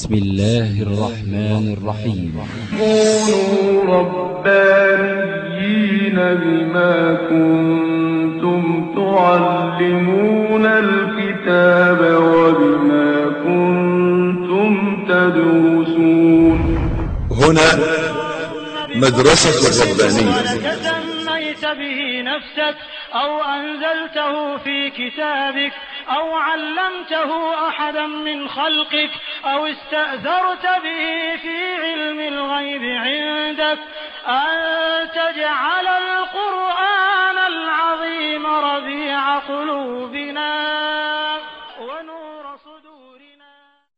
بسم الله الرحمن الرحيم كونوا ربانيين بما كنتم تعلمون الكتاب وبما كنتم تدرسون هنا مدرسة الربانية لك سميت به نفسك أو أنزلته في كتابك أو علمته أحدا من خلقك أو استأثرت به في علم الغيب عندك أن تجعل القرآن العظيم ربيع قلوبنا ونور صدورنا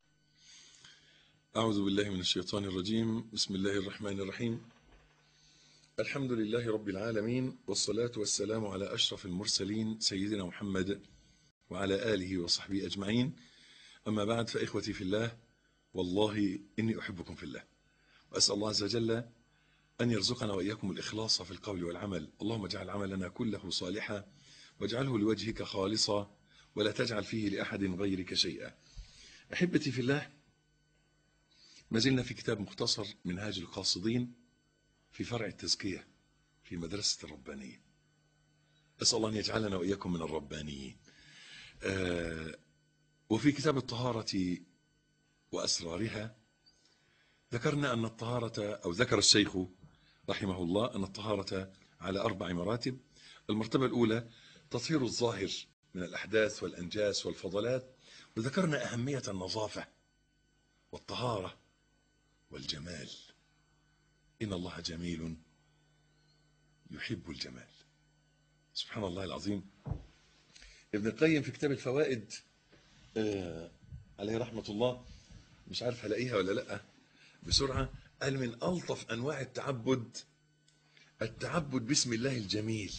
أعوذ بالله من الشيطان الرجيم بسم الله الرحمن الرحيم الحمد لله رب العالمين والصلاة والسلام على أشرف المرسلين سيدنا محمد وعلى آله وصحبه أجمعين أما بعد فإخوتي في الله والله إني أحبكم في الله وأسأل الله عز وجل أن يرزقنا وإياكم الإخلاص في القول والعمل اللهم اجعل عملنا كله صالحا واجعله لوجهك خالصا ولا تجعل فيه لأحد غيرك شيئا أحبتي في الله ما زلنا في كتاب مختصر منهاج القاصدين في فرع التزكية في مدرسة الربانية أسأل الله أن يجعلنا وإياكم من الربانيين آه وفي كتاب الطهارة وأسرارها ذكرنا أن الطهارة أو ذكر الشيخ رحمه الله أن الطهارة على أربع مراتب المرتبة الأولى تطهير الظاهر من الأحداث والأنجاس والفضلات وذكرنا أهمية النظافة والطهارة والجمال إن الله جميل يحب الجمال سبحان الله العظيم ابن القيم في كتاب الفوائد آه عليه رحمة الله مش عارف هلاقيها ولا لأ بسرعة قال من ألطف أنواع التعبد التعبد باسم الله الجميل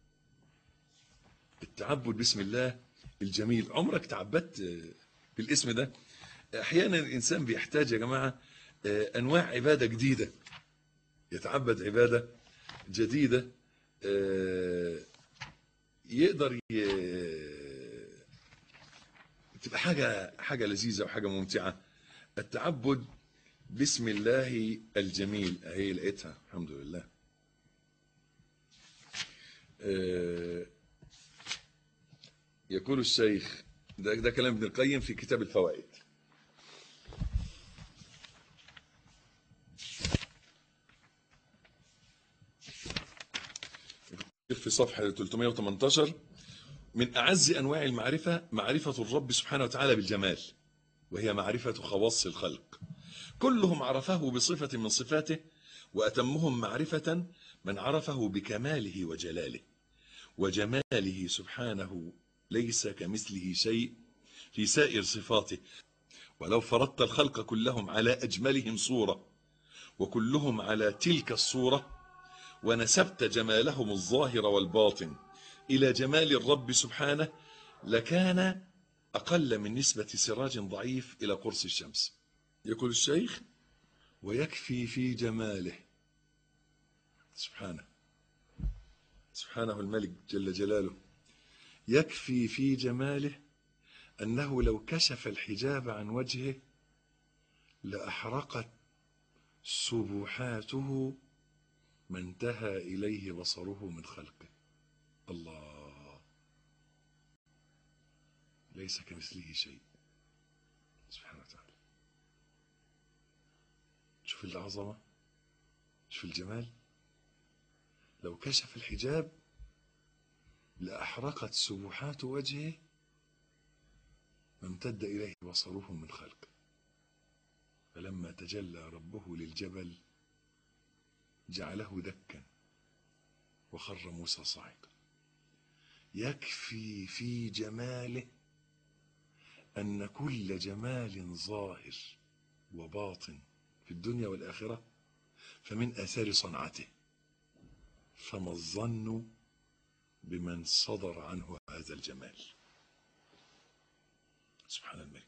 التعبد باسم الله الجميل عمرك تعبدت آه، بالاسم ده احيانا الانسان بيحتاج يا جماعه آه، انواع عباده جديده يتعبد عباده جديده آه، يقدر ي- تبقى حاجه حاجه لذيذه وحاجه ممتعه التعبد باسم الله الجميل اهي لقيتها الحمد لله آه، يقول الشيخ ده, ده كلام ابن القيم في كتاب الفوائد في صفحة 318 من أعز أنواع المعرفة معرفة الرب سبحانه وتعالى بالجمال وهي معرفة خواص الخلق كلهم عرفه بصفة من صفاته وأتمهم معرفة من عرفه بكماله وجلاله وجماله سبحانه ليس كمثله شيء في سائر صفاته ولو فرضت الخلق كلهم على أجملهم صورة وكلهم على تلك الصورة ونسبت جمالهم الظاهر والباطن إلى جمال الرب سبحانه لكان أقل من نسبة سراج ضعيف إلى قرص الشمس يقول الشيخ ويكفي في جماله سبحانه سبحانه الملك جل جلاله يكفي في جماله أنه لو كشف الحجاب عن وجهه لأحرقت سبحاته ما انتهى إليه بصره من خلقه الله ليس كمثله شيء سبحانه وتعالى شوف العظمة شوف الجمال لو كشف الحجاب لأحرقت سبحات وجهه ما امتد إليه بصره من خلقه فلما تجلى ربه للجبل جعله دكا وخر موسى صاعقا يكفي في جماله أن كل جمال ظاهر وباطن في الدنيا والآخرة فمن آثار صنعته فما الظن بمن صدر عنه هذا الجمال سبحان الملك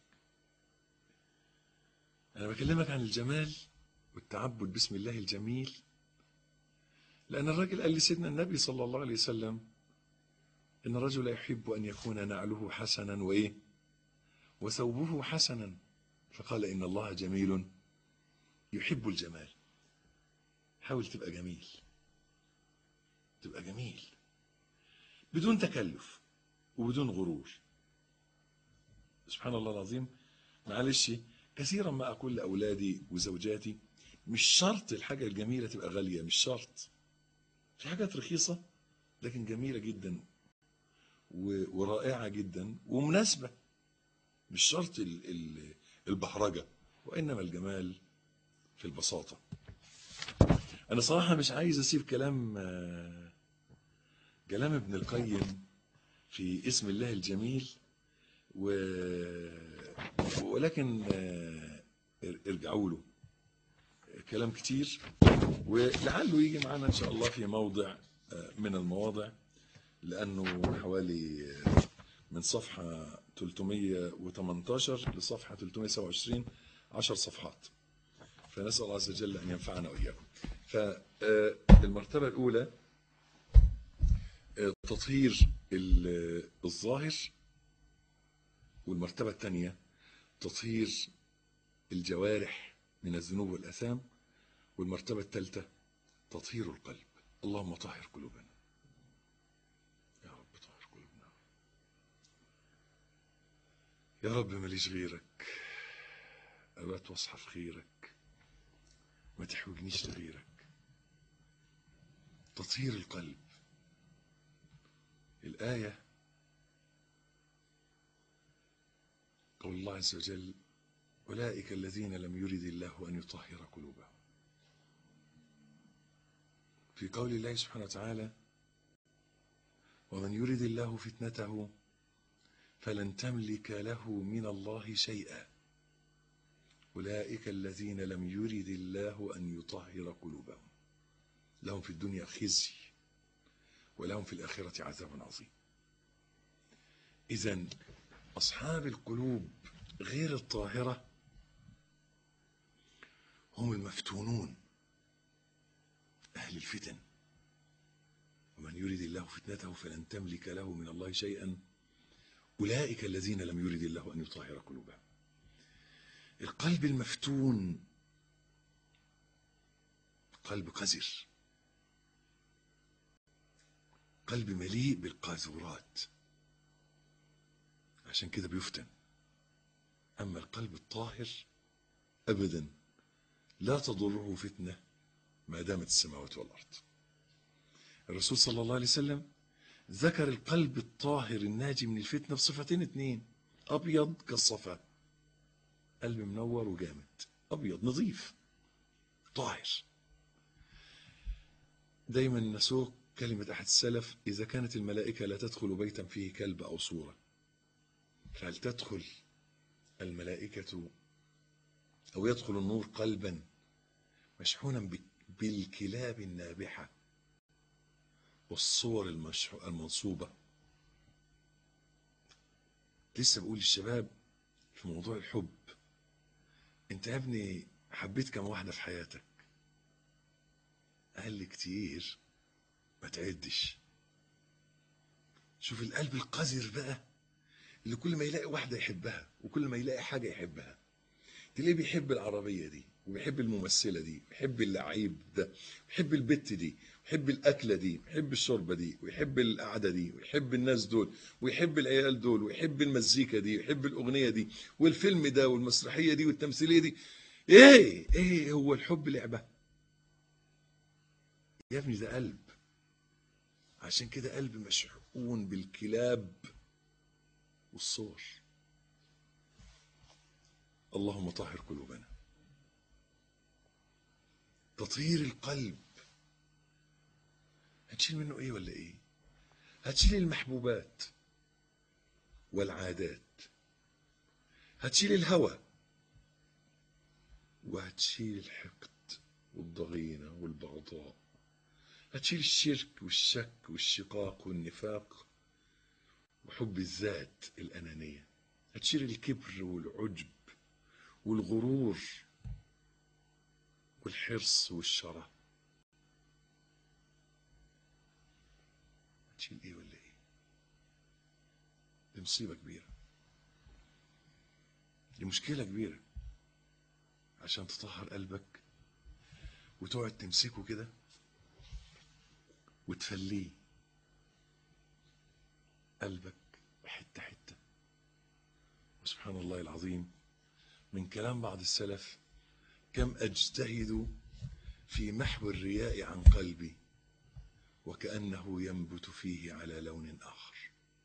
أنا بكلمك عن الجمال والتعبد باسم الله الجميل لأن الرجل قال لسيدنا النبي صلى الله عليه وسلم إن الرجل يحب أن يكون نعله حسنا وإيه وثوبه حسنا فقال إن الله جميل يحب الجمال حاول تبقى جميل تبقى جميل بدون تكلف وبدون غرور سبحان الله العظيم معلش كثيرا ما أقول لأولادي وزوجاتي مش شرط الحاجة الجميلة تبقى غالية مش شرط في حاجات رخيصة لكن جميلة جدا و- ورائعة جدا ومناسبة مش شرط ال- ال- البهرجة وإنما الجمال في البساطة أنا صراحة مش عايز أسيب كلام آه، كلام ابن القيم في اسم الله الجميل و... ولكن آه، ارجعوا له كلام كتير ولعله يجي معانا ان شاء الله في موضع آه، من المواضع لانه حوالي آه، من صفحه 318 لصفحه 327 10 صفحات فنسال الله عز وجل ان ينفعنا واياكم فالمرتبه الاولى آه، تطهير ال- الظاهر والمرتبه الثانيه تطهير الجوارح من الذنوب والآثام والمرتبة الثالثة تطهير القلب اللهم طهر قلوبنا يا رب طهر قلوبنا يا رب ماليش غيرك أبات واصحى في خيرك ما تحوجنيش لغيرك تطهير القلب الآية قول الله عز وجل أولئك الذين لم يرد الله أن يطهر قلوبهم في قول الله سبحانه وتعالى ومن يرد الله فتنته فلن تملك له من الله شيئا أولئك الذين لم يرد الله أن يطهر قلوبهم لهم في الدنيا خزي ولهم في الآخرة عذاب عظيم إذا أصحاب القلوب غير الطاهرة هم المفتونون أهل الفتن ومن يرد الله فتنته فلن تملك له من الله شيئا أولئك الذين لم يرد الله أن يطهر قلوبهم القلب المفتون قلب قذر قلب مليء بالقاذورات عشان كده بيفتن أما القلب الطاهر أبدا لا تضره فتنة ما دامت السماوات والأرض الرسول صلى الله عليه وسلم ذكر القلب الطاهر الناجي من الفتنة بصفتين اتنين أبيض كالصفا قلب منور وجامد أبيض نظيف طاهر دايما نسوق كلمة أحد السلف إذا كانت الملائكة لا تدخل بيتا فيه كلب أو صورة فهل تدخل الملائكة أو يدخل النور قلبا مشحونا ب- بالكلاب النابحة والصور المشح- المنصوبة لسه بقول للشباب في موضوع الحب انت يا ابني حبيت كم واحدة في حياتك قال لي كتير ما تعدش شوف القلب القذر بقى اللي كل ما يلاقي واحدة يحبها وكل ما يلاقي حاجة يحبها تلاقيه بيحب العربية دي وبيحب الممثلة دي ويحب اللعيب ده ويحب البت دي ويحب الأكلة دي ويحب الشوربة دي ويحب القعدة دي ويحب الناس دول ويحب العيال دول ويحب المزيكا دي ويحب الأغنية دي والفيلم ده والمسرحية دي والتمثيلية دي ايه ايه هو الحب لعبة يا ابني ده قلب عشان كده قلب مشحون بالكلاب والصور اللهم طهر قلوبنا تطهير القلب هتشيل منه ايه ولا ايه هتشيل المحبوبات والعادات هتشيل الهوى وهتشيل الحقد والضغينة والبغضاء هتشيل الشرك والشك والشقاق والنفاق وحب الذات الأنانية هتشيل الكبر والعجب والغرور والحرص والشره هتشيل ايه ولا ايه دي مصيبة كبيرة دي مشكلة كبيرة عشان تطهر قلبك وتقعد تمسكه كده وتفليه قلبك حتة حتة وسبحان الله العظيم من كلام بعض السلف كم أجتهد في محو الرياء عن قلبي وكأنه ينبت فيه على لون آخر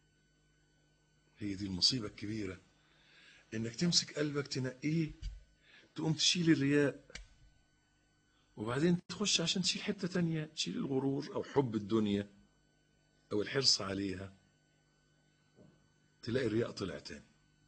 هي دي المصيبة الكبيرة إنك تمسك قلبك تنقيه تقوم تشيل الرياء وبعدين تخش عشان تشيل حتة تانية تشيل الغرور أو حب الدنيا أو الحرص عليها تلاقي الرياء طلع تاني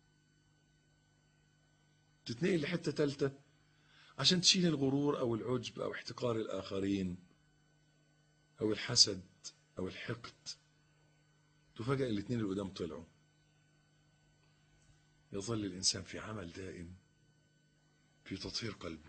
تتنقل لحتة تالتة عشان تشيل الغرور أو العجب أو احتقار الآخرين أو الحسد أو الحقد تفاجأ الاتنين اللي قدام طلعوا يظل الإنسان في عمل دائم في تطهير قلبه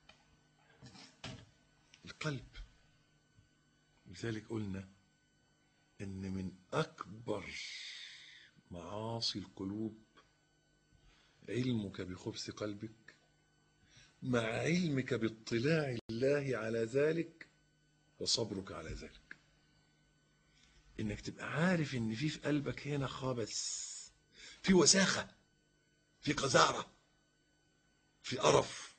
القلب لذلك قلنا ان من اكبر معاصي القلوب علمك بخبث قلبك مع علمك باطلاع الله على ذلك وصبرك على ذلك انك تبقى عارف ان في في قلبك هنا خبث في وساخه في قذاره في قرف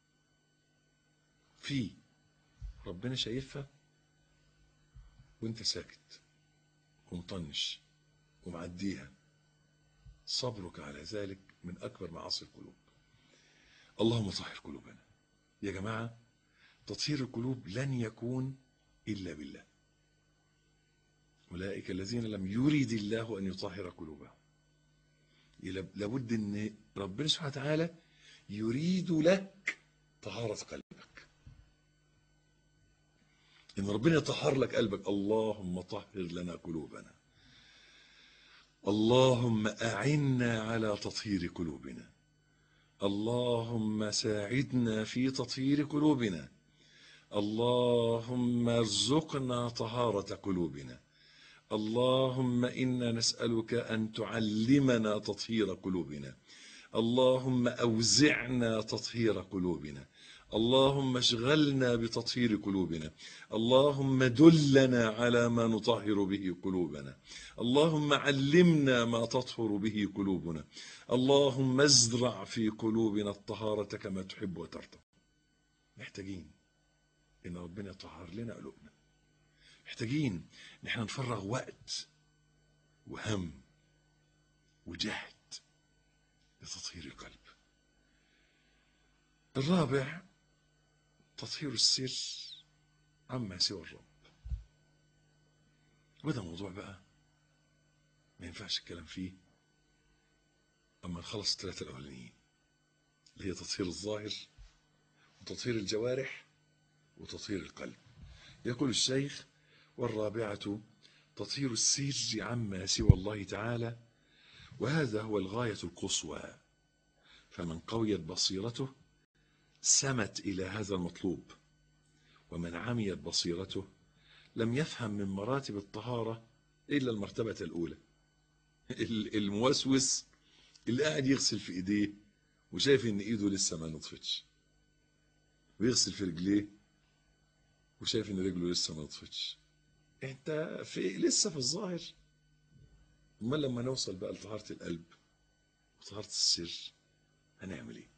في ربنا شايفها وانت ساكت ومطنش ومعديها صبرك على ذلك من اكبر معاصي القلوب اللهم طهر قلوبنا يا جماعه تطهير القلوب لن يكون الا بالله اولئك الذين لم يرد الله ان يطهر قلوبهم لابد ان ربنا سبحانه وتعالى يريد لك طهاره قلبك ان ربنا يطهر لك قلبك اللهم طهر لنا قلوبنا اللهم اعنا على تطهير قلوبنا اللهم ساعدنا في تطهير قلوبنا اللهم ارزقنا طهاره قلوبنا اللهم انا نسالك ان تعلمنا تطهير قلوبنا اللهم اوزعنا تطهير قلوبنا اللهم اشغلنا بتطهير قلوبنا اللهم دلنا على ما نطهر به قلوبنا اللهم علمنا ما تطهر به قلوبنا اللهم ازرع في قلوبنا الطهارة كما تحب وترضى محتاجين ان ربنا يطهر لنا قلوبنا محتاجين ان احنا نفرغ وقت وهم وجهد لتطهير القلب الرابع تطهير السر عما سوى الرب وده موضوع بقى ما ينفعش الكلام فيه اما نخلص الثلاثه الاولانيين اللي هي تطهير الظاهر وتطهير الجوارح وتطهير القلب يقول الشيخ والرابعه تطهير السر عما سوى الله تعالى وهذا هو الغايه القصوى فمن قويت بصيرته سمت إلى هذا المطلوب ومن عميت بصيرته لم يفهم من مراتب الطهارة إلا المرتبة الأولى الموسوس اللي قاعد يغسل في إيديه وشايف إن إيده لسه ما نطفتش ويغسل في رجليه وشايف إن رجله لسه ما نطفتش أنت في لسه في الظاهر أمال لما نوصل بقى لطهارة القلب وطهارة السر هنعمل إيه؟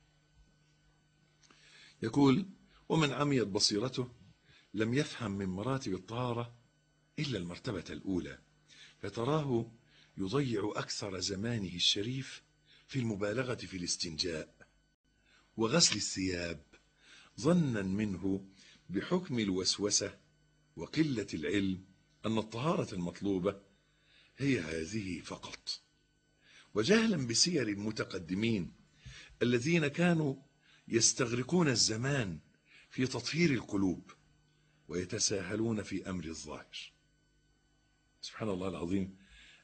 يقول ومن عميت بصيرته لم يفهم من مراتب الطهارة إلا المرتبة الأولى فتراه يضيع أكثر زمانه الشريف في المبالغة في الاستنجاء وغسل الثياب ظنا منه بحكم الوسوسة وقلة العلم أن الطهارة المطلوبة هي هذه فقط وجهلا بسير المتقدمين الذين كانوا يستغرقون الزمان في تطهير القلوب ويتساهلون في امر الظاهر سبحان الله العظيم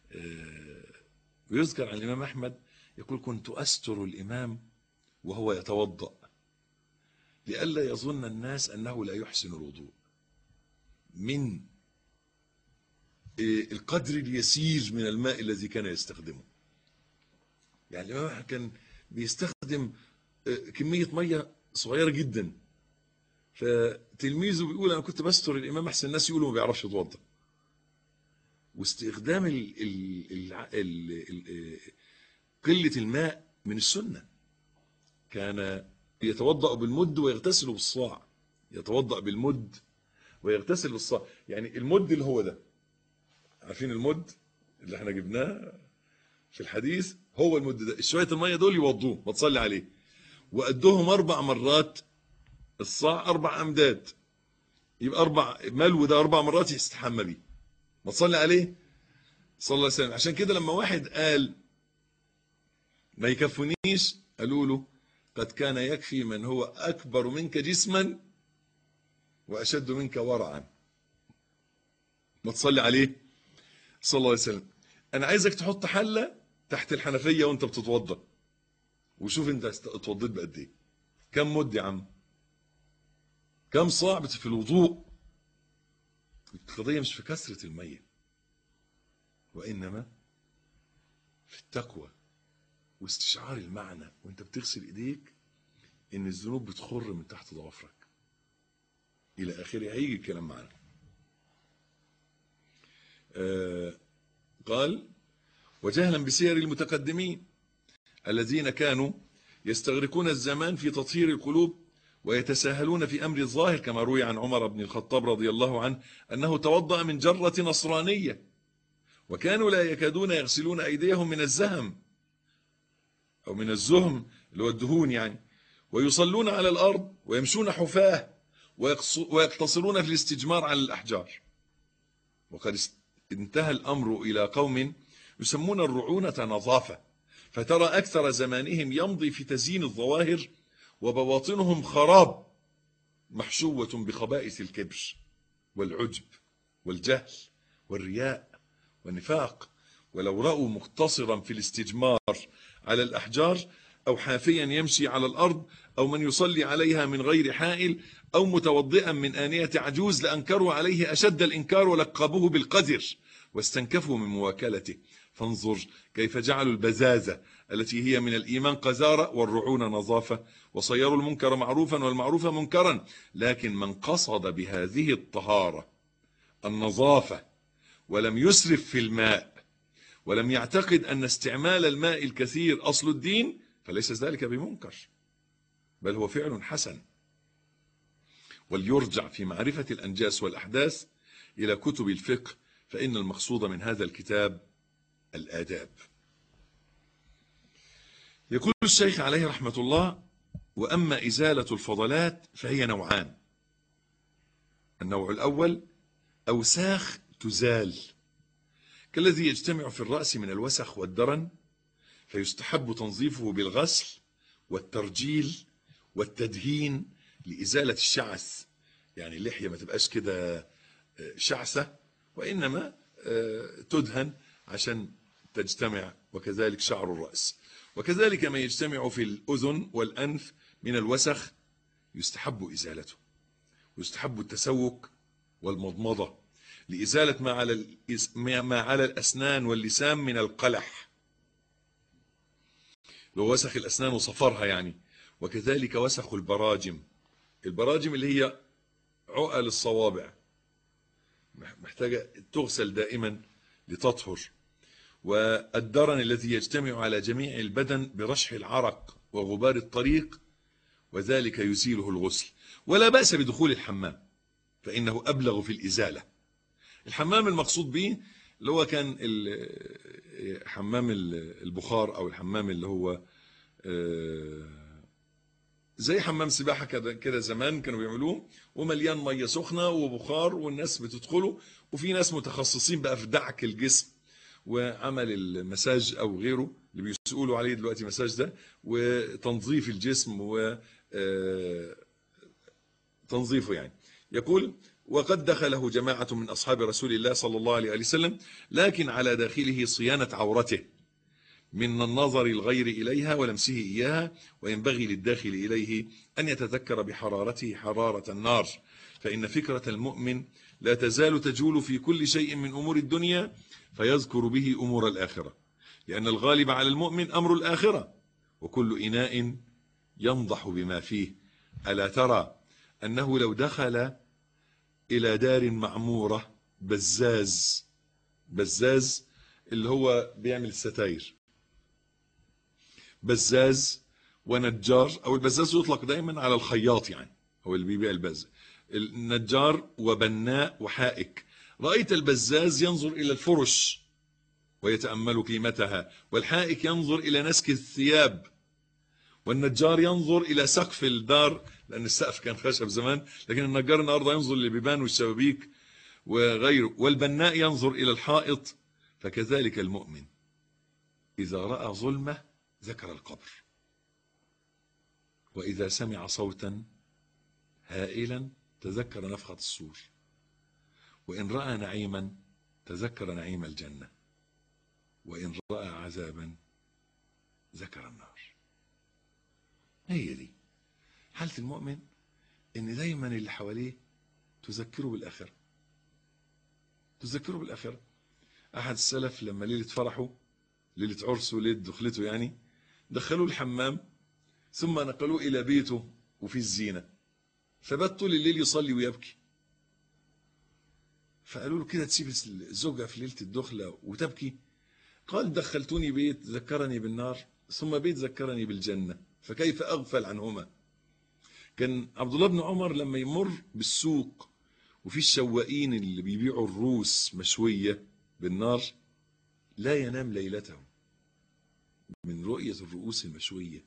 ويذكر عن الامام احمد يقول كنت استر الامام وهو يتوضا لئلا يظن الناس انه لا يحسن الوضوء من القدر اليسير من الماء الذي كان يستخدمه يعني الامام احمد كان بيستخدم آه، كميه ميه صغيره جدا فتلميذه بيقول انا كنت بستر الامام احسن الناس يقولوا ما بيعرفش يتوضا واستخدام ال ال ال ال ال قله الماء من السنه كان يتوضا بالمد ويغتسل بالصاع يتوضا بالمد ويغتسل بالصاع يعني المد اللي هو ده عارفين المد اللي احنا جبناه في الحديث هو المد ده شويه الميه دول يوضوه ما تصلي عليه وقدهم اربع مرات الصاع اربع امداد يبقى اربع ملو ده اربع مرات يستحمى بيه ما تصلي عليه صلى الله عليه وسلم عشان كده لما واحد قال ما يكفنيش قالوا له قد كان يكفي من هو اكبر منك جسما واشد منك ورعا ما تصلي عليه صلى الله عليه وسلم انا عايزك تحط حله تحت الحنفيه وانت بتتوضا وشوف انت است- اتوضيت بقد ايه كم مد يا عم كم صاع بت- في الوضوء القضيه مش في كثره الميه وانما في التقوى واستشعار المعنى وانت بتغسل ايديك ان الذنوب بتخر من تحت ضوافرك الى اخره هيجي الكلام معنا آه قال وجهلا بسير المتقدمين الذين كانوا يستغرقون الزمان في تطهير القلوب ويتساهلون في امر الظاهر كما روي عن عمر بن الخطاب رضي الله عنه انه توضا من جره نصرانيه وكانوا لا يكادون يغسلون ايديهم من الزهم او من الزهم اللي هو الدهون يعني ويصلون على الارض ويمشون حفاه ويقص- ويقتصرون في الاستجمار على الاحجار وقد است- انتهى الامر الى قوم يسمون الرعونه نظافه فترى اكثر زمانهم يمضي في تزيين الظواهر وبواطنهم خراب محشوه بخبائث الكبر والعجب والجهل والرياء والنفاق ولو رأوا مقتصرا في الاستجمار على الأحجار أو حافيا يمشي على الأرض أو من يصلي عليها من غير حائل أو متوضئا من آنية عجوز لأنكروا عليه أشد الإنكار ولقبوه بالقدر واستنكفوا من مواكلته فانظر كيف جعلوا البزازة التي هي من الإيمان قذارة والرعون نظافة وصيروا المنكر معروفا والمعروف منكرا لكن من قصد بهذه الطهارة النظافة ولم يسرف في الماء ولم يعتقد أن استعمال الماء الكثير أصل الدين فليس ذلك بمنكر بل هو فعل حسن وليرجع في معرفة الأنجاس والأحداث إلى كتب الفقه فإن المقصود من هذا الكتاب الآداب يقول الشيخ عليه رحمة الله وأما إزالة الفضلات فهي نوعان النوع الأول أوساخ تزال كالذي يجتمع في الرأس من الوسخ والدرن فيستحب تنظيفه بالغسل والترجيل والتدهين لإزالة الشعث يعني اللحية ما تبقاش كده آه، شعثة وإنما آه، تدهن عشان تجتمع وكذلك شعر الرأس وكذلك ما يجتمع في الأذن والأنف من الوسخ يستحب إزالته يستحب التسوك والمضمضة لإزالة ما على الإس- ما ما على الأسنان واللسان من القلح لو وسخ الأسنان وصفرها يعني وكذلك وسخ البراجم البراجم اللي هي عقل الصوابع مح- محتاجة تغسل دائما لتطهر والدرن الذي يجتمع على جميع البدن برشح العرق وغبار الطريق وذلك يزيله الغسل ولا بأس بدخول الحمام فإنه أبلغ في الإزالة الحمام المقصود به اللي هو كان ال- حمام ال- البخار أو الحمام اللي هو آه، زي حمام سباحة كده كده زمان كانوا بيعملوه ومليان مية سخنة وبخار والناس بتدخله وفي ناس متخصصين بقى في دعك الجسم وعمل المساج أو غيره اللي بيسألوا عليه دلوقتي مساج ده وتنظيف الجسم و آه، تنظيفه يعني يقول وقد دخله جماعة من أصحاب رسول الله صلى الله عليه وسلم لكن على داخله صيانة عورته من النظر الغير إليها ولمسه إياها وينبغي للداخل إليه أن يتذكر بحرارته حرارة النار فإن فكرة المؤمن لا تزال تجول في كل شيء من أمور الدنيا فيذكر به أمور الآخرة لأن الغالب على المؤمن أمر الآخرة وكل إناء ينضح بما فيه ألا ترى أنه لو دخل إلى دار معمورة بزاز بزاز اللي هو بيعمل الستاير بزاز ونجار أو البزاز يطلق دايما على الخياط يعني هو اللي بيبيع البز النجار وبناء وحائك رأيت البزاز ينظر إلى الفرش ويتأمل قيمتها والحائك ينظر إلى نسك الثياب والنجار ينظر إلى سقف الدار لأن السقف كان خشب زمان لكن النجار النهارده ينظر للبيبان والشبابيك وغيره والبناء ينظر إلى الحائط فكذلك المؤمن إذا رأى ظلمة ذكر القبر وإذا سمع صوتا هائلا تذكر نفخة الصور وإن رأى نعيما تذكر نعيم الجنة وإن رأى عذابا ذكر النار هي دي حالة المؤمن إن دايما اللي حواليه تذكره بالآخرة تذكره بالآخرة أحد السلف لما ليلة فرحه ليلة عرسه ليلة دخلته يعني دخلوه الحمام ثم نقلوه إلى بيته وفي الزينة فبات طول الليل يصلي ويبكي فقالوا له كده تسيب الزوجة في ليلة الدخلة وتبكي قال دخلتوني بيت ذكرني بالنار ثم بيت ذكرني بالجنة فكيف أغفل عنهما كان عبد الله بن عمر لما يمر بالسوق وفي الشواقين اللي بيبيعوا الروس مشوية بالنار لا ينام ليلته من رؤية الرؤوس المشوية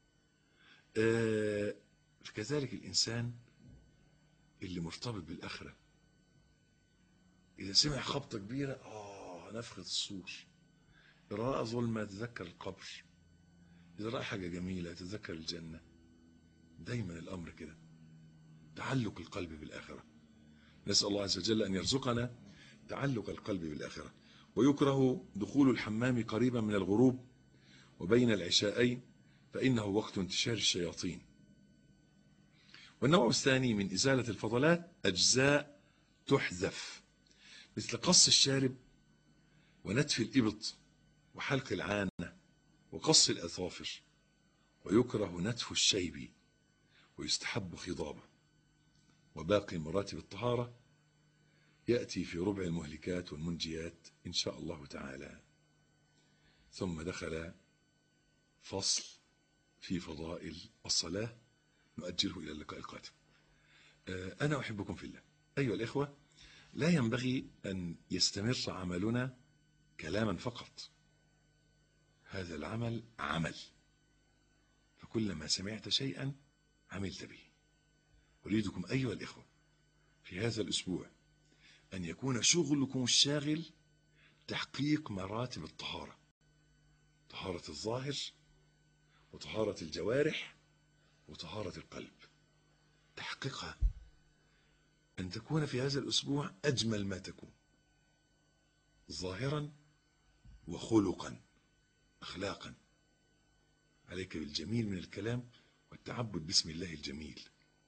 آه كذلك الإنسان اللي مرتبط بالآخرة إذا سمع خبطة كبيرة آه نفخة الصور إذا رأى ظلمة تذكر القبر إذا رأى حاجة جميلة تذكر الجنة دايما الأمر كده تعلق القلب بالآخرة نسأل الله عز وجل أن يرزقنا تعلق القلب بالآخرة ويكره دخول الحمام قريبا من الغروب وبين العشاءين فإنه وقت انتشار الشياطين والنوع الثاني من إزالة الفضلات أجزاء تحذف مثل قص الشارب ونتف الإبط وحلق العانة وقص الأظافر ويكره نتف الشيب ويستحب خضابه وباقي مراتب الطهارة يأتي في ربع المهلكات والمنجيات إن شاء الله تعالى ثم دخل فصل في فضائل الصلاة نؤجله إلى اللقاء القادم أنا أحبكم في الله أيها الإخوة لا ينبغي أن يستمر عملنا كلاما فقط هذا العمل عمل فكلما سمعت شيئا عملت به أريدكم أيها الإخوة في هذا الأسبوع أن يكون شغلكم الشاغل تحقيق مراتب الطهارة طهارة الظاهر وطهارة الجوارح وطهارة القلب تحقيقها أن تكون في هذا الأسبوع أجمل ما تكون ظاهرا وخلقا أخلاقا عليك بالجميل من الكلام والتعبد باسم الله الجميل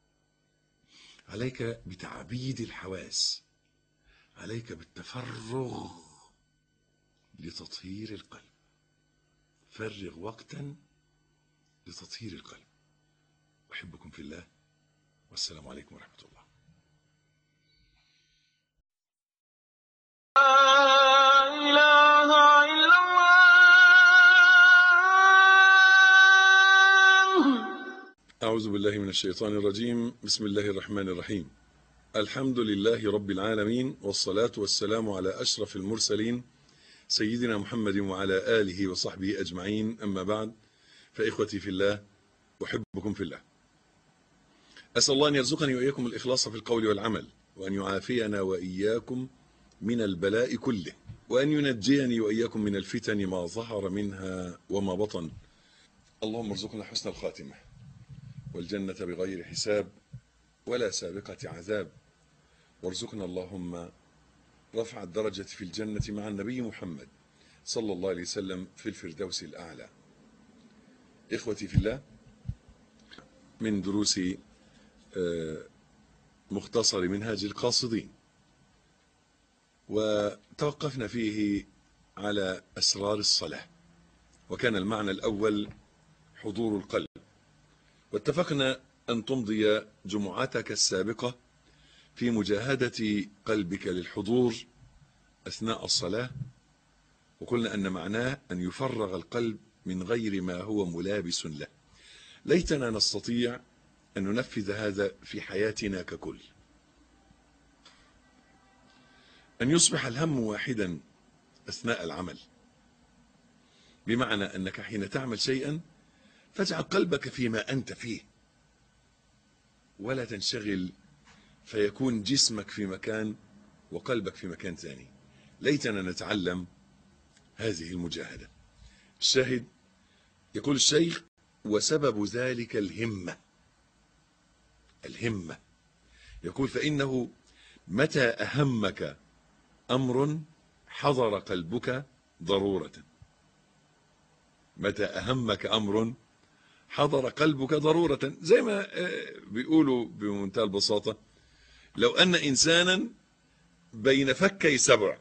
عليك بتعبيد الحواس عليك بالتفرغ لتطهير القلب فرغ وقتا لتطهير القلب أحبكم في الله والسلام عليكم ورحمة الله لا إله إلا الله أعوذ بالله من الشيطان الرجيم بسم الله الرحمن الرحيم الحمد لله رب العالمين والصلاة والسلام على أشرف المرسلين سيدنا محمد وعلى آله وصحبه أجمعين أما بعد فإخوتي في الله أحبكم في الله أسأل الله أن يرزقني وإياكم الإخلاص في القول والعمل وأن يعافينا وإياكم من البلاء كله وأن ينجيني وإياكم من الفتن ما ظهر منها وما بطن اللهم ارزقنا حسن الخاتمة والجنة بغير حساب ولا سابقة عذاب وارزقنا اللهم رفع الدرجة في الجنة مع النبي محمد صلى الله عليه وسلم في الفردوس الأعلى إخوتي في الله من دروس آه، مختصر منهاج القاصدين وتوقفنا فيه على أسرار الصلاة وكان المعنى الأول حضور القلب واتفقنا أن تمضي جمعتك السابقة في مجاهدة قلبك للحضور أثناء الصلاة وقلنا أن معناه أن يفرغ القلب من غير ما هو ملابس له ليتنا نستطيع أن ننفذ هذا في حياتنا ككل أن يصبح الهم واحدا أثناء العمل بمعنى أنك حين تعمل شيئا فاجعل قلبك فيما أنت فيه ولا تنشغل فيكون جسمك في مكان وقلبك في مكان ثاني ليتنا نتعلم هذه المجاهدة الشاهد يقول الشيخ وسبب ذلك الهمة الهمة يقول فإنه متى أهمك أمر حضر قلبك ضرورة متى أهمك أمر حضر قلبك ضرورة زي ما بيقولوا بمنتهى البساطة لو أن إنسانا بين فكي سبع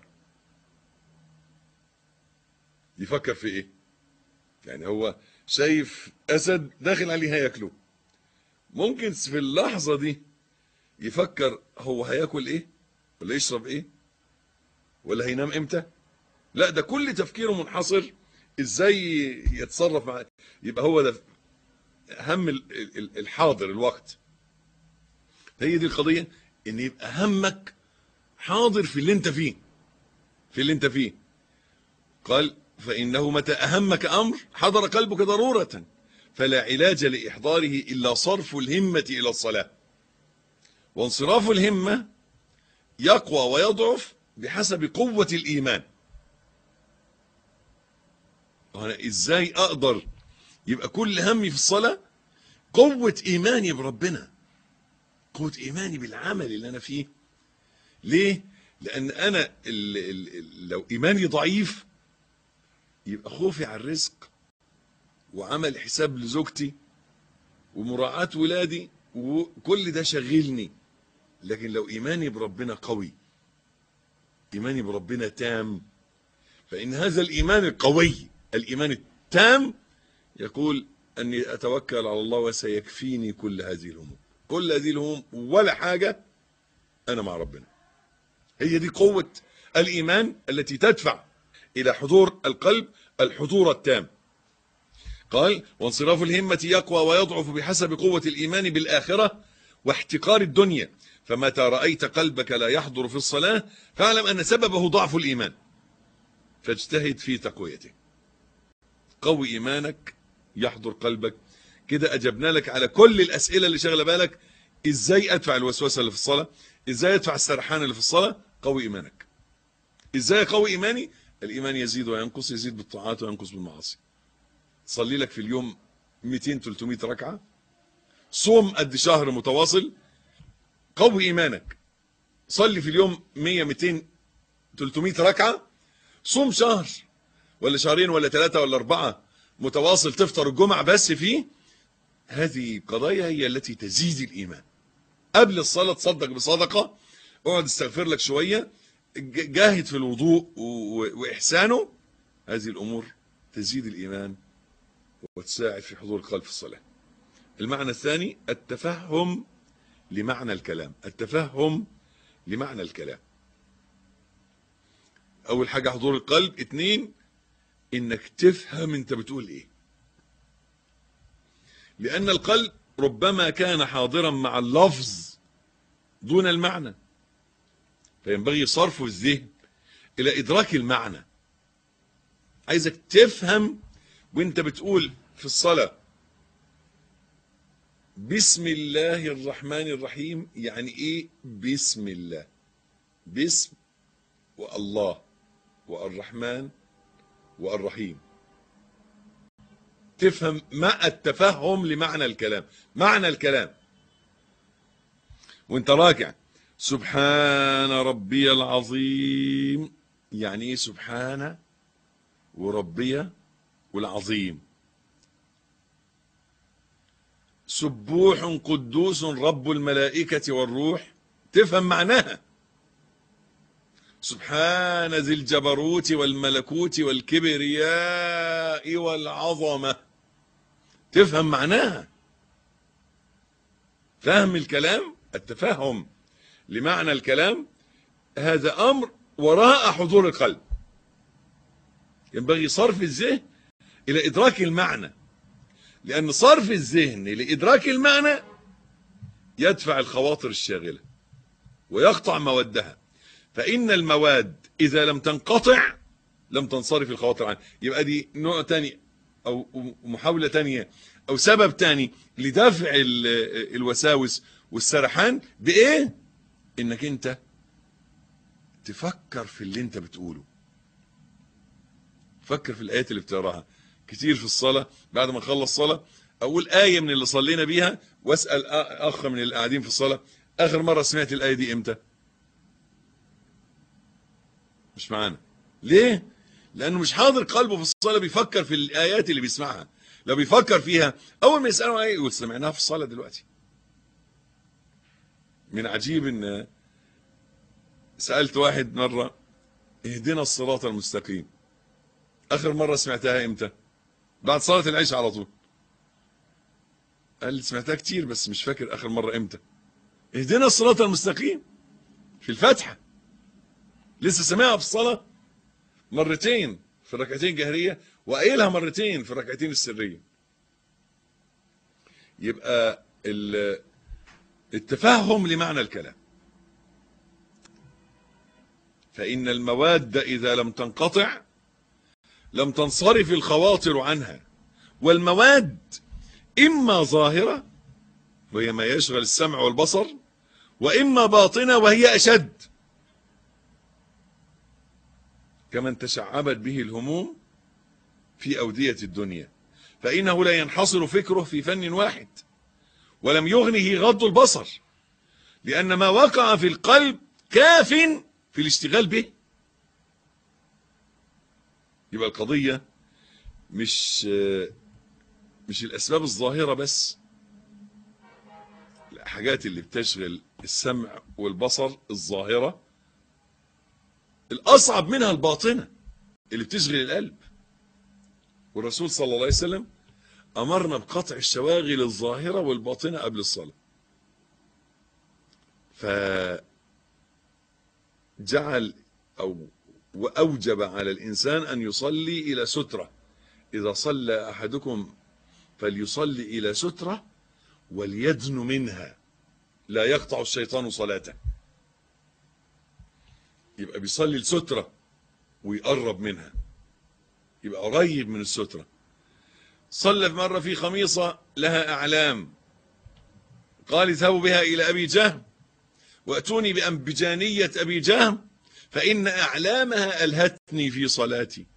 يفكر في إيه يعني هو شايف أسد داخل عليه هياكله ممكن في اللحظة دي يفكر هو هياكل إيه ولا يشرب إيه ولا هينام إمتى لا ده كل تفكيره منحصر ازاي يتصرف مع يبقى هو ده هم الحاضر الوقت هي دي القضيه ان يبقى همك حاضر في اللي انت فيه في اللي انت فيه قال فانه متى اهمك امر حضر قلبك ضروره فلا علاج لاحضاره الا صرف الهمه الى الصلاه وانصراف الهمه يقوى ويضعف بحسب قوه الايمان وانا ازاي اقدر يبقى كل همي في الصلاة قوة ايماني بربنا قوة ايماني بالعمل اللي انا فيه ليه لان انا ال ال لو ايماني ضعيف يبقى خوفي على الرزق وعمل حساب لزوجتي ومراعاة ولادي وكل ده شغلني لكن لو ايماني بربنا قوي ايماني بربنا تام فان هذا الايمان القوي الإيمان التام يقول أني أتوكل على الله وسيكفيني كل هذه الهموم كل هذه الهموم ولا حاجة أنا مع ربنا هي دي قوة الإيمان التي تدفع إلى حضور القلب الحضور التام قال وانصراف الهمة يقوى ويضعف بحسب قوة الإيمان بالآخرة واحتقار الدنيا فمتى رأيت قلبك لا يحضر في الصلاة فاعلم أن سببه ضعف الإيمان فاجتهد في تقويته قوي ايمانك يحضر قلبك كده اجبنا لك على كل الاسئله اللي شغله بالك ازاي ادفع الوسوسه اللي في الصلاه ازاي ادفع السرحان اللي في الصلاه قوي ايمانك ازاي قوي ايماني الايمان يزيد وينقص يزيد بالطاعات وينقص بالمعاصي صلي لك في اليوم 200 300 ركعه صوم قد شهر متواصل قوي ايمانك صلي في اليوم 100 200 300 ركعه صوم شهر ولا شهرين ولا ثلاثة ولا أربعة متواصل تفطر الجمعة بس فيه هذه قضايا هي التي تزيد الإيمان قبل الصلاة تصدق بصدقة اقعد استغفر لك شوية جاهد في الوضوء وإحسانه هذه الأمور تزيد الإيمان وتساعد في حضور القلب في الصلاة المعنى الثاني التفهم لمعنى الكلام التفهم لمعنى الكلام أول حاجة حضور القلب اتنين انك تفهم انت بتقول ايه لان القلب ربما كان حاضرا مع اللفظ دون المعنى فينبغي صرف الذهن الى ادراك المعنى عايزك تفهم وانت بتقول في الصلاة بسم الله الرحمن الرحيم يعني ايه بسم الله بسم والله والرحمن والرحيم تفهم مع التفهم لمعنى الكلام معنى الكلام وانت راجع سبحان ربي العظيم يعني ايه سبحان وربي والعظيم سبوح قدوس رب الملائكة والروح تفهم معناها سبحان ذي الجبروت والملكوت والكبرياء والعظمة تفهم معناها فهم الكلام التفهم لمعنى الكلام هذا امر وراء حضور القلب ينبغي صرف الذهن الى ادراك المعنى لان صرف الذهن لادراك المعنى يدفع الخواطر الشاغله ويقطع مودها فان المواد اذا لم تنقطع لم تنصرف الخواطر عنها يبقى دي نوع تاني او محاوله تانية او سبب تاني لدفع ال- الوساوس والسرحان بايه انك انت تفكر في اللي انت بتقوله فكر في الايات اللي بتقراها كتير في الصلاه بعد ما اخلص صلاه اقول ايه من اللي صلينا بيها واسال أ- اخ من اللي قاعدين في الصلاه اخر مره سمعت الايه دي امتى مش معانا ليه لانه مش حاضر قلبه في الصلاه بيفكر في الايات اللي بيسمعها لو بيفكر فيها اول ما يسالوا ايه يقول سمعناها في الصلاه دلوقتي من عجيب ان سالت واحد مره اهدنا الصراط المستقيم اخر مره سمعتها امتى بعد صلاه العشاء على طول قال لي سمعتها كتير بس مش فاكر اخر مره امتى اهدنا الصراط المستقيم في الفاتحه لسه سامعها في الصلاه مرتين في الركعتين الجهريه وقايلها مرتين في الركعتين السريه يبقى ال- التفهم لمعنى الكلام فإن المواد إذا لم تنقطع لم تنصرف الخواطر عنها والمواد إما ظاهرة وهي ما يشغل السمع والبصر وإما باطنة وهي أشد كمن تشعبت به الهموم في أودية الدنيا فإنه لا ينحصر فكره في فن واحد ولم يغنه غض البصر لأن ما وقع في القلب كاف في الاشتغال به يبقى القضية مش مش الأسباب الظاهرة بس الحاجات اللي بتشغل السمع والبصر الظاهرة الأصعب منها الباطنة اللي بتشغل القلب والرسول صلى الله عليه وسلم أمرنا بقطع الشواغل الظاهرة والباطنة قبل الصلاة فجعل أو وأوجب على الإنسان أن يصلي إلى سترة إذا صلى أحدكم فليصلي إلى سترة وليدن منها لا يقطع الشيطان صلاته يبقى بيصلي السترة ويقرب منها يبقى قريب من السترة صلى مرة في خميصة لها أعلام قال اذهبوا بها إلى أبي جهم وأتوني بأنبجانية أبي جهم فإن أعلامها ألهتني في صلاتي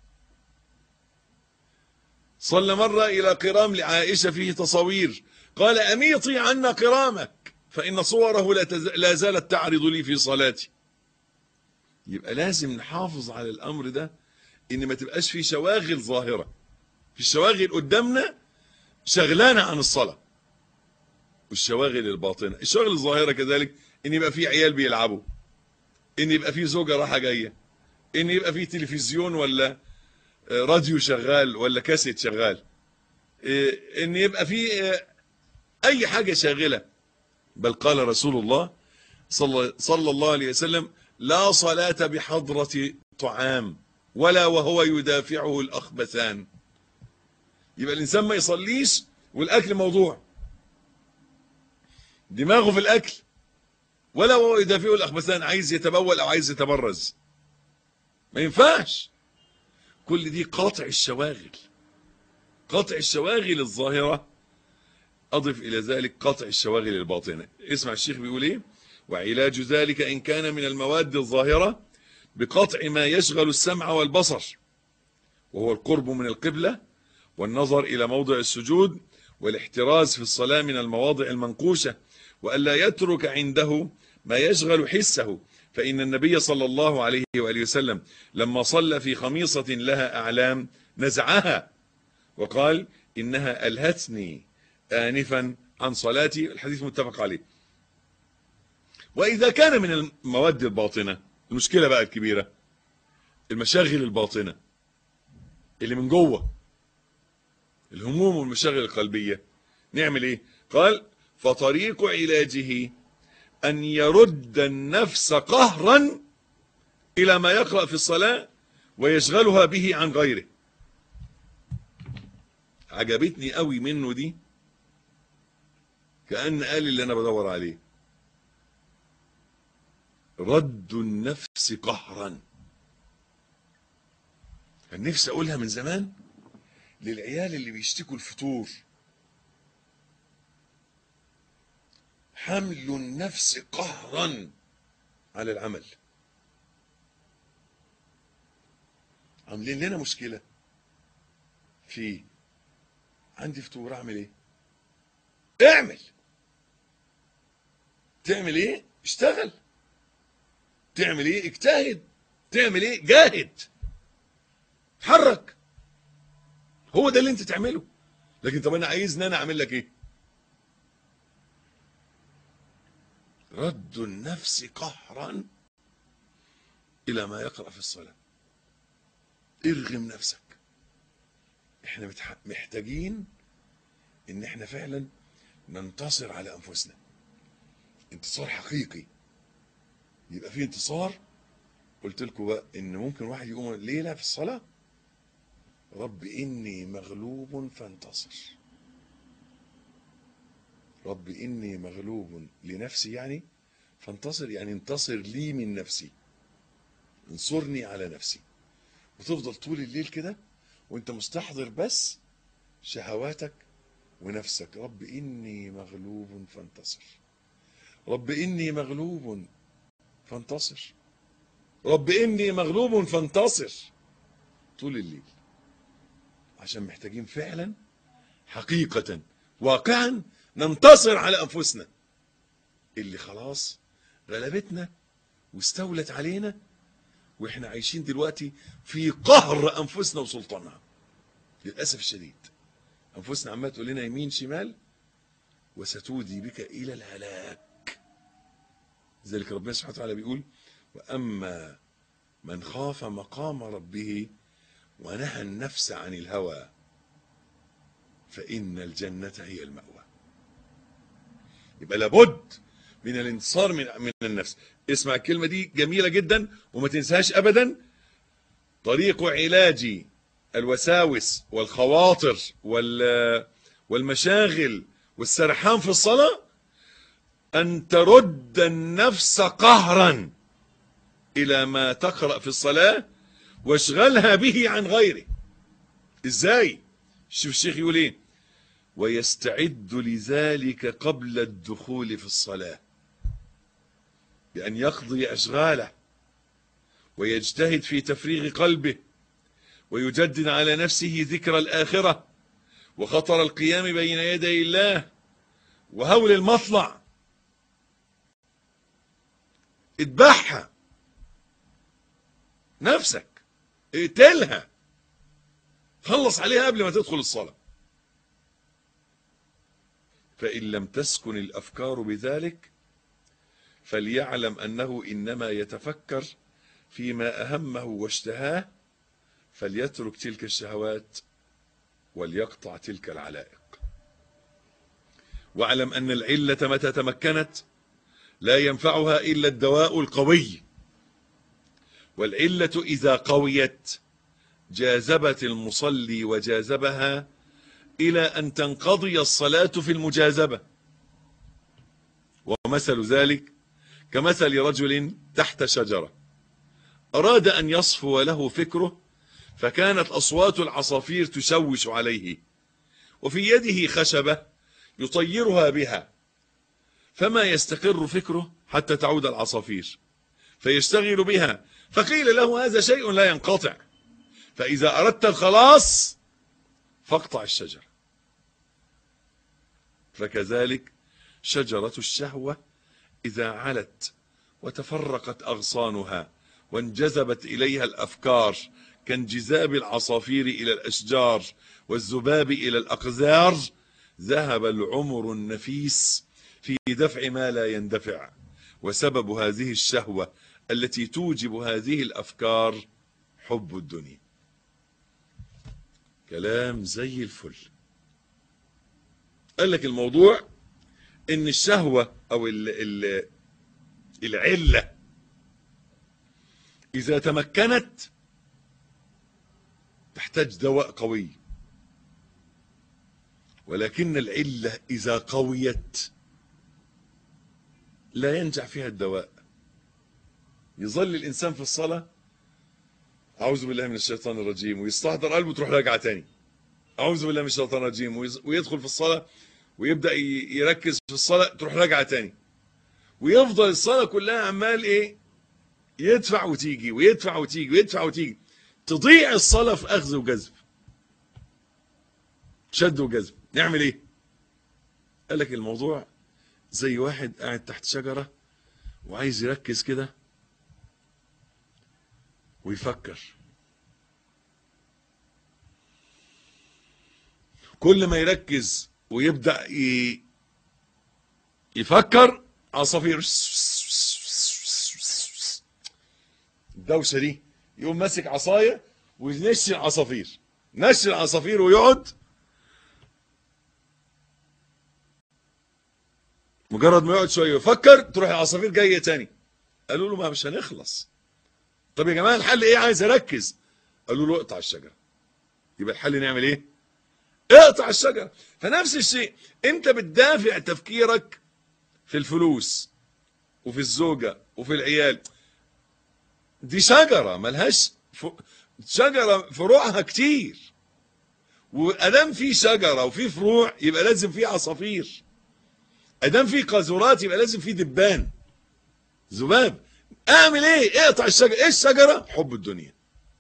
صلى مرة إلى قرام لعائشة فيه تصاوير قال أميطي عنا قرامك فإن صوره لا, تز... لا زالت تعرض لي في صلاتي يبقى لازم نحافظ على الأمر ده إن ما تبقاش في شواغل ظاهرة في الشواغل قدامنا شغلانة عن الصلاة والشواغل الباطنة الشواغل الظاهرة كذلك إن يبقى في عيال بيلعبوا إن يبقى في زوجة رايحة جاية إن يبقى في تلفزيون ولا راديو شغال ولا كاسيت شغال إن يبقى في أي حاجة شاغلة بل قال رسول الله صلى, صلى الله عليه وسلم لا صلاة بحضرة طعام ولا وهو يدافعه الأخبثان يبقى الإنسان ما يصليش والأكل موضوع دماغه في الأكل ولا وهو يدافعه الأخبثان عايز يتبول أو عايز يتبرز ما ينفعش كل دي قاطع الشواغل قاطع الشواغل الظاهرة أضف إلى ذلك قاطع الشواغل الباطنة اسمع الشيخ بيقول إيه وعلاج ذلك إن كان من المواد الظاهرة بقطع ما يشغل السمع والبصر وهو القرب من القبلة والنظر إلى موضع السجود والاحتراز في الصلاة من المواضع المنقوشة وألا يترك عنده ما يشغل حسه فإن النبي صلى الله عليه وآله وسلم لما صلى في خميصة لها أعلام نزعها وقال إنها ألهتني آنفا عن صلاتي الحديث متفق عليه وإذا كان من المواد الباطنة المشكلة بقى الكبيرة المشاغل الباطنة اللي من جوه الهموم والمشاغل القلبية نعمل ايه قال فطريق علاجه أن يرد النفس قهرا إلى ما يقرأ في الصلاة ويشغلها به عن غيره عجبتني قوي منه دي كأن قال اللي أنا بدور عليه رد النفس قهرا كان نفسي أقولها من زمان للعيال اللي بيشتكوا الفتور حمل النفس قهرا على العمل عاملين لنا مشكلة في عندي فتور اعمل ايه اعمل تعمل ايه اشتغل تعمل ايه اجتهد تعمل ايه جاهد اتحرك هو ده اللي انت تعمله لكن طب انا عايزني انا اعمل لك ايه رد النفس قهرا الى ما يقرا في الصلاه ارغم نفسك احنا متح- محتاجين ان احنا فعلا ننتصر على انفسنا انتصار حقيقي يبقى في انتصار قلت لكم بقى ان ممكن واحد يقوم ليله في الصلاه رب اني مغلوب فانتصر رب اني مغلوب لنفسي يعني فانتصر يعني انتصر لي من نفسي انصرني على نفسي وتفضل طول الليل كده وانت مستحضر بس شهواتك ونفسك رب اني مغلوب فانتصر رب اني مغلوب فانتصر رب اني مغلوب فانتصر طول الليل عشان محتاجين فعلا حقيقة واقعا ننتصر على انفسنا اللي خلاص غلبتنا واستولت علينا واحنا عايشين دلوقتي في قهر انفسنا وسلطانها للاسف الشديد انفسنا عماله تقول لنا يمين شمال وستودي بك الى الهلاك ذلك ربنا سبحانه وتعالى بيقول واما من خاف مقام ربه ونهى النفس عن الهوى فان الجنه هي الماوى يبقى لابد من الانتصار من من النفس اسمع الكلمه دي جميله جدا وما تنساهاش ابدا طريق علاج الوساوس والخواطر وال والمشاغل والسرحان في الصلاه ان ترد النفس قهرا الى ما تقرا في الصلاه واشغلها به عن غيره ازاي شوف الشيخ يقول ايه ويستعد لذلك قبل الدخول في الصلاه بأن يقضي أشغاله ويجتهد في تفريغ قلبه ويجدد على نفسه ذكر الآخرة وخطر القيام بين يدي الله وهول المطلع اذبحها نفسك اقتلها خلص عليها قبل ما تدخل الصلاة فإن لم تسكن الأفكار بذلك فليعلم انه انما يتفكر فيما اهمه واشتهاه فليترك تلك الشهوات وليقطع تلك العلائق واعلم ان العله متى تمكنت لا ينفعها الا الدواء القوي والعله اذا قويت جاذبت المصلي وجاذبها الى ان تنقضي الصلاه في المجاذبه ومثل ذلك كمثل رجل تحت شجرة أراد أن يصفو له فكره فكانت أصوات العصافير تشوش عليه وفي يده خشبة يطيرها بها فما يستقر فكره حتى تعود العصافير فيشتغل بها فقيل له هذا شيء لا ينقطع فإذا أردت الخلاص فاقطع الشجرة فكذلك شجرة الشهوة إذا علت وتفرقت أغصانها وانجذبت إليها الأفكار كانجذاب العصافير إلى الأشجار والذباب إلى الأقذار ذهب العمر النفيس في دفع ما لا يندفع وسبب هذه الشهوة التي توجب هذه الأفكار حب الدنيا كلام زي الفل قال لك الموضوع ان الشهوة او ال ال العلة اذا تمكنت تحتاج دواء قوي ولكن العلة اذا قويت لا ينجح فيها الدواء يظل الانسان في الصلاة اعوذ بالله من الشيطان الرجيم ويستحضر قلبه تروح راجعة تاني اعوذ بالله من الشيطان الرجيم ويز- ويدخل في الصلاة ويبدأ ي- يركز في الصلاة تروح راجعة تاني ويفضل الصلاة كلها عمال ايه يدفع وتيجي ويدفع وتيجي ويدفع وتيجي تضيع الصلاة في اخذ وجذب شد وجذب نعمل ايه قال لك الموضوع زي واحد قاعد تحت شجرة وعايز يركز كده ويفكر كل ما يركز ويبدأ ي... يفكر عصافير الدوشة دي يقوم ماسك عصاية وينشي العصافير نشي العصافير ويقعد مجرد ما يقعد شوية يفكر تروح العصافير جاية تاني قالوا له ما مش هنخلص طب يا جماعة الحل ايه عايز اركز قالوا له اقطع الشجرة يبقى الحل نعمل ايه اقطع الشجرة فنفس الشيء انت بتدافع تفكيرك في الفلوس وفي الزوجة وفي العيال دي شجرة ملهاش ف... شجرة فروعها كتير وادام في شجرة وفي فروع يبقى لازم في عصافير ادام في قاذورات يبقى لازم في دبان ذباب اعمل ايه اقطع الشجرة ايه الشجرة حب الدنيا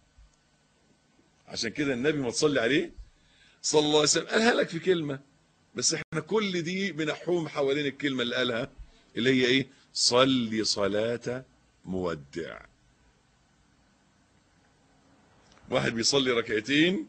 عشان كده النبي ما تصلي عليه صلى الله عليه وسلم قالها لك في كلمة بس احنا كل دي بنحوم حوالين الكلمة اللي قالها اللي هي ايه صلي صلاة مودع واحد بيصلي ركعتين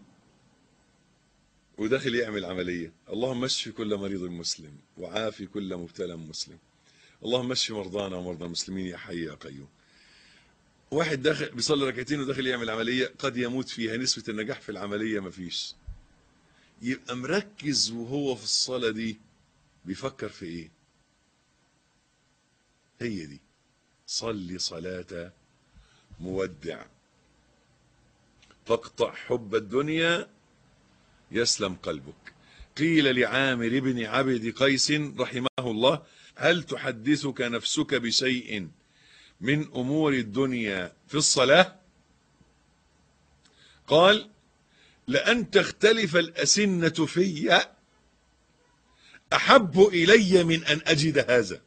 وداخل يعمل عملية اللهم اشف كل مريض مسلم وعافي كل مبتلى مسلم اللهم اشف مرضانا ومرضى المسلمين يا حي يا قيوم واحد داخل بيصلي ركعتين وداخل يعمل عملية قد يموت فيها نسبة النجاح في العملية مفيش يبقى مركز وهو في الصلاة دي بيفكر في ايه هي دي صلي صلاة مودع فاقطع حب الدنيا يسلم قلبك قيل لعامر بن عبد قيس رحمه الله هل تحدثك نفسك بشيء من أمور الدنيا في الصلاة قال لأن تختلف الأسنة في أحب إلي من أن أجد هذا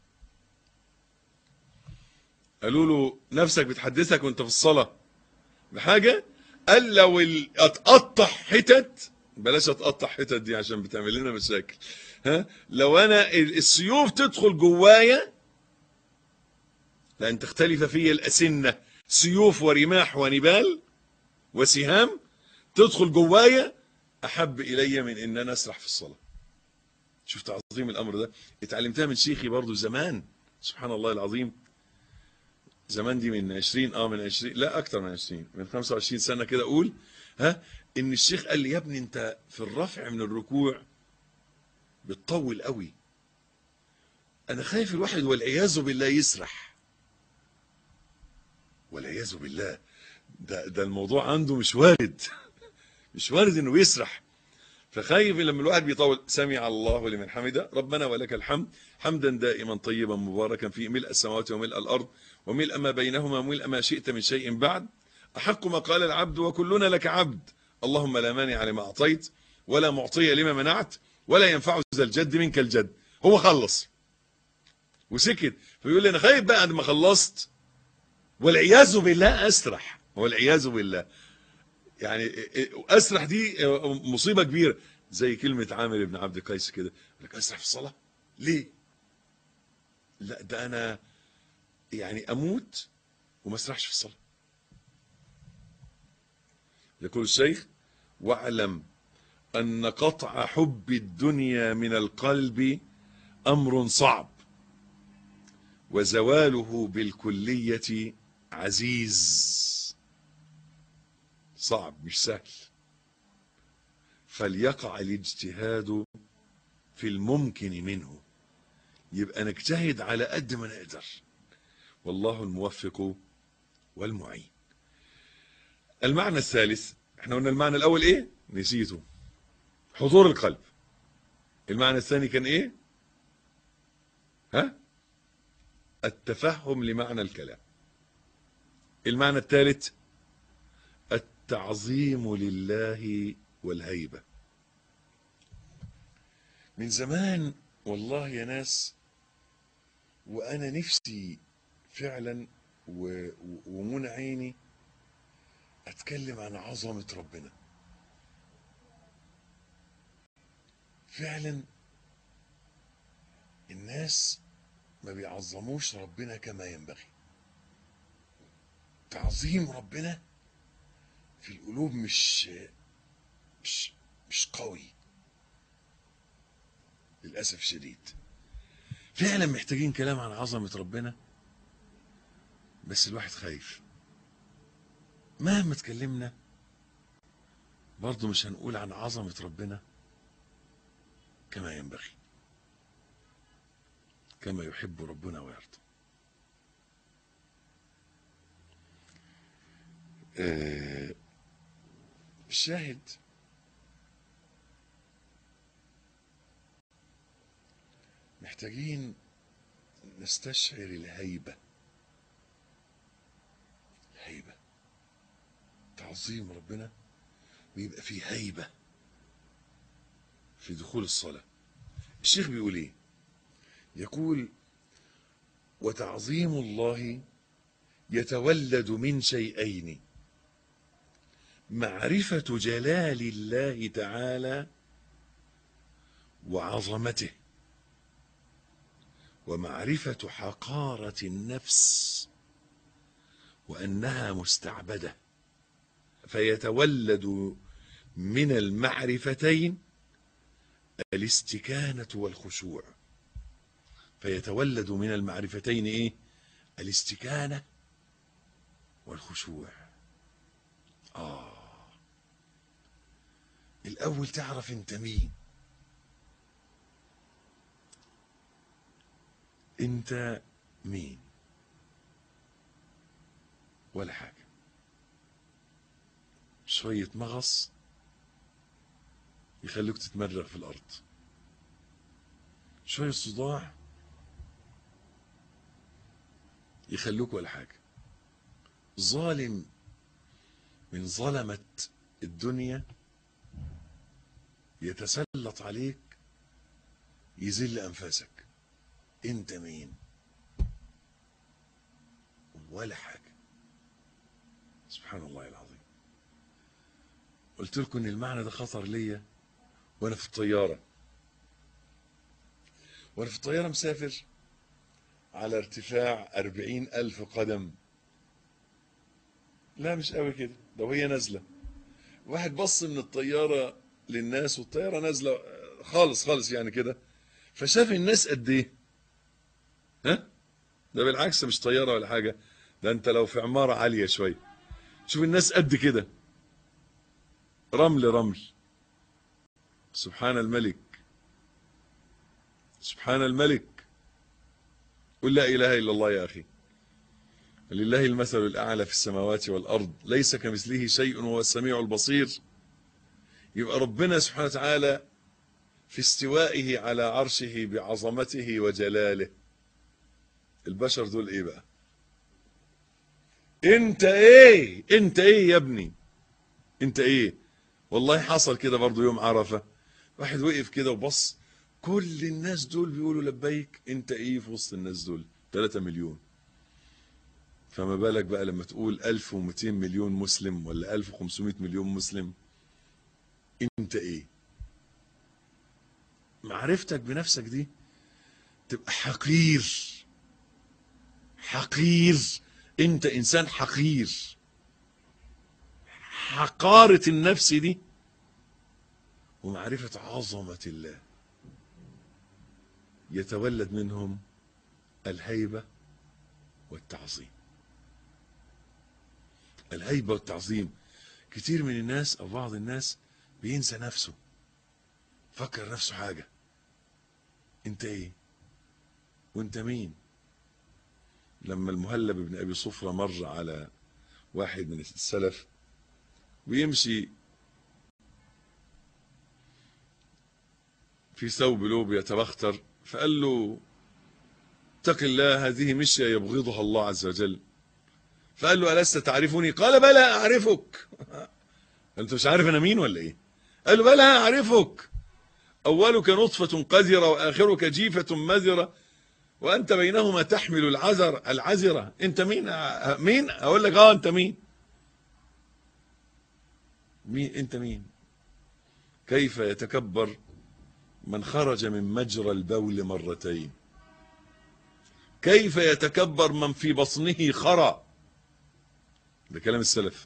قالوا له نفسك بتحدثك وانت في الصلاة بحاجة قال لو ال- اتقطع حتت بلاش اتقطع حتت دي عشان بتعمل لنا مشاكل ها لو انا ال- السيوف تدخل جوايا لان تختلف في الاسنه سيوف ورماح ونبال وسهام تدخل جوايا احب الي من ان انا اسرح في الصلاه شفت عظيم الامر ده اتعلمتها من شيخي برضو زمان سبحان الله العظيم زمان دي من 20 اه من 20 لا اكتر من 20 من 25 سنه كده اقول ها ان الشيخ قال لي يا ابني انت في الرفع من الركوع بتطول قوي انا خايف الواحد والعياذ بالله يسرح والعياذ بالله ده ده الموضوع عنده مش وارد مش وارد انه يسرح فخايف لما الواحد بيطول سمع الله لمن حمده ربنا ولك الحمد حمدا دائما طيبا مباركا فيه ملء السماوات وملء الارض وملء ما بينهما وملء ما شئت من شيء بعد احق ما قال العبد وكلنا لك عبد اللهم لا مانع لما اعطيت ولا معطي لما منعت ولا ينفع ذا الجد منك الجد هو خلص وسكت فيقول لي انا خايف بقى بعد ما خلصت والعياذ بالله اسرح والعياذ بالله يعني اسرح دي مصيبه كبيره زي كلمه عامر بن عبد قيس كده يقول لك اسرح في الصلاه ليه لا ده انا يعني اموت وما اسرحش في الصلاه يقول الشيخ واعلم ان قطع حب الدنيا من القلب امر صعب وزواله بالكليه عزيز صعب مش سهل فليقع الاجتهاد في الممكن منه يبقى نجتهد على قد ما نقدر والله الموفق والمعين المعنى الثالث احنا قلنا المعنى الاول ايه نسيته حضور القلب المعنى الثاني كان ايه ها التفهم لمعنى الكلام المعنى الثالث التعظيم لله والهيبة من زمان والله يا ناس وأنا نفسي فعلا و- و- ومنى عيني أتكلم عن عظمة ربنا فعلا الناس ما بيعظموش ربنا كما ينبغي تعظيم ربنا في القلوب مش مش مش قوي للأسف الشديد فعلا محتاجين كلام عن عظمة ربنا بس الواحد خايف مهما اتكلمنا برضه مش هنقول عن عظمة ربنا كما ينبغي كما يحب ربنا ويرضى آه، الشاهد محتاجين نستشعر الهيبة الهيبة تعظيم ربنا ويبقى في هيبة في دخول الصلاة الشيخ بيقول ايه يقول وتعظيم الله يتولد من شيئين معرفة جلال الله تعالى وعظمته ومعرفة حقارة النفس وأنها مستعبدة فيتولد من المعرفتين الاستكانة والخشوع فيتولد من المعرفتين ايه الاستكانة والخشوع آه الأول تعرف أنت مين أنت مين ولا حاجة شوية مغص يخلوك تتمرغ في الأرض شوية صداع يخلوك ولا حاجة ظالم من ظلمة الدنيا يتسلط عليك يذل أنفاسك أنت مين ولا حاجة سبحان الله العظيم قلت لكم ان المعنى ده خطر ليا وانا في الطيارة وانا في الطيارة مسافر على ارتفاع أربعين ألف قدم لا مش قوي كده ده وهي نازلة واحد بص من الطيارة للناس والطيارة نازلة خالص خالص يعني كده فشاف الناس قد ايه ها ده بالعكس مش طيارة ولا حاجة ده انت لو في عمارة عالية شوية شوف الناس قد كده رمل رمل سبحان الملك سبحان الملك قل لا إله إلا الله يا أخي لله المثل الأعلى في السماوات والأرض ليس كمثله شيء وهو السميع البصير يبقى ربنا سبحانه وتعالى في استوائه على عرشه بعظمته وجلاله البشر دول ايه بقى انت ايه انت ايه يا ابني انت ايه والله حصل كده برضو يوم عرفة واحد وقف كده وبص كل الناس دول بيقولوا لبيك انت ايه في وسط الناس دول 3 مليون فما بالك بقى لما تقول 1200 مليون مسلم ولا 1500 مليون مسلم انت ايه معرفتك بنفسك دي تبقى حقير حقير انت انسان حقير حقارة النفس دي ومعرفة عظمة الله يتولد منهم الهيبة والتعظيم الهيبة والتعظيم كتير من الناس أو بعض الناس بينسى نفسه فكر نفسه حاجة انت ايه وانت مين لما المهلب بن ابي صفرة مر على واحد من السلف ويمشي في ثوب له يتبختر فقال له اتق الله هذه مشية يبغضها الله عز وجل فقال له ألست تعرفني قال بلى أعرفك أنت مش عارف أنا مين ولا إيه قال له بلى أعرفك أولك نطفة قذرة وآخرك جيفة مذرة وأنت بينهما تحمل العذر العذرة أنت مين مين أقول لك آه أنت مين مين أنت مين كيف يتكبر من خرج من مجرى البول مرتين كيف يتكبر من في بطنه خرى ده كلام السلف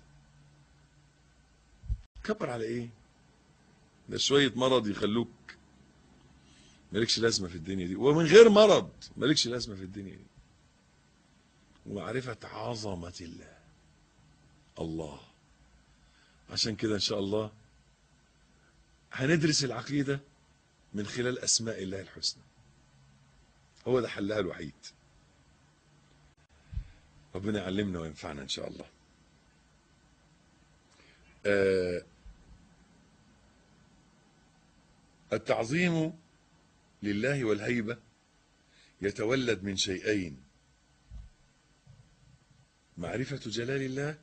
كبر على ايه ده شوية مرض يخلوك مالكش لازمة في الدنيا دي ومن غير مرض مالكش لازمة في الدنيا دي ومعرفة عظمة الله الله عشان كده ان شاء الله هندرس العقيدة من خلال اسماء الله الحسنى هو ده حلها الوحيد ربنا يعلمنا وينفعنا ان شاء الله آه التعظيم لله والهيبة يتولد من شيئين معرفة جلال الله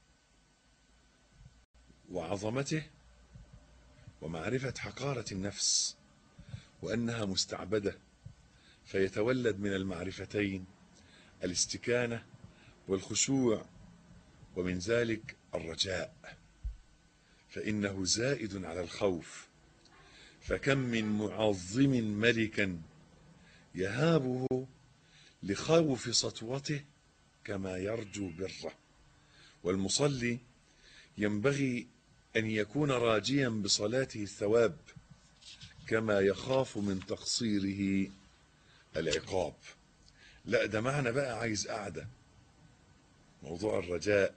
وعظمته ومعرفة حقارة النفس وأنها مستعبدة فيتولد من المعرفتين الاستكانة والخشوع ومن ذلك الرجاء فإنه زائد على الخوف فكم من معظم ملكا يهابه لخوف سطوته كما يرجو بره والمصلي ينبغي أن يكون راجيا بصلاته الثواب كما يخاف من تقصيره العقاب لا ده معنى بقى عايز قعدة موضوع الرجاء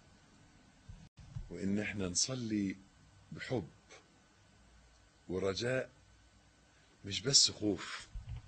وإن احنا نصلي بحب ورجاء مش بس خوف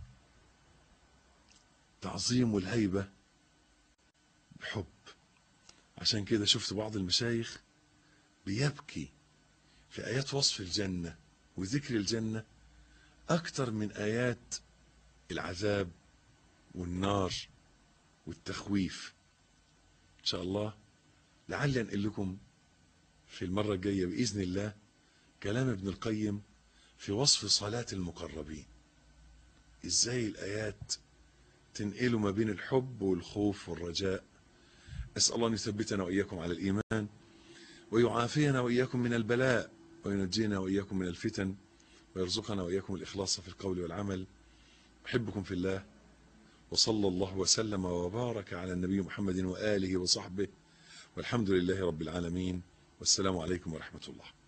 تعظيم والهيبة بحب عشان كده شفت بعض المشايخ بيبكي في آيات وصف الجنة وذكر الجنة أكتر من آيات العذاب والنار والتخويف إن شاء الله لعل أنقل لكم في المرة الجاية بإذن الله كلام ابن القيم في وصف صلاة المقربين إزاي الآيات تنقله ما بين الحب والخوف والرجاء أسأل الله أن يثبتنا وإياكم على الإيمان ويعافينا وإياكم من البلاء وينجينا وإياكم من الفتن ويرزقنا وإياكم الإخلاص في القول والعمل أحبكم في الله وصلى الله وسلم وبارك على النبي محمد وآله وصحبه والحمد لله رب العالمين والسلام عليكم ورحمة الله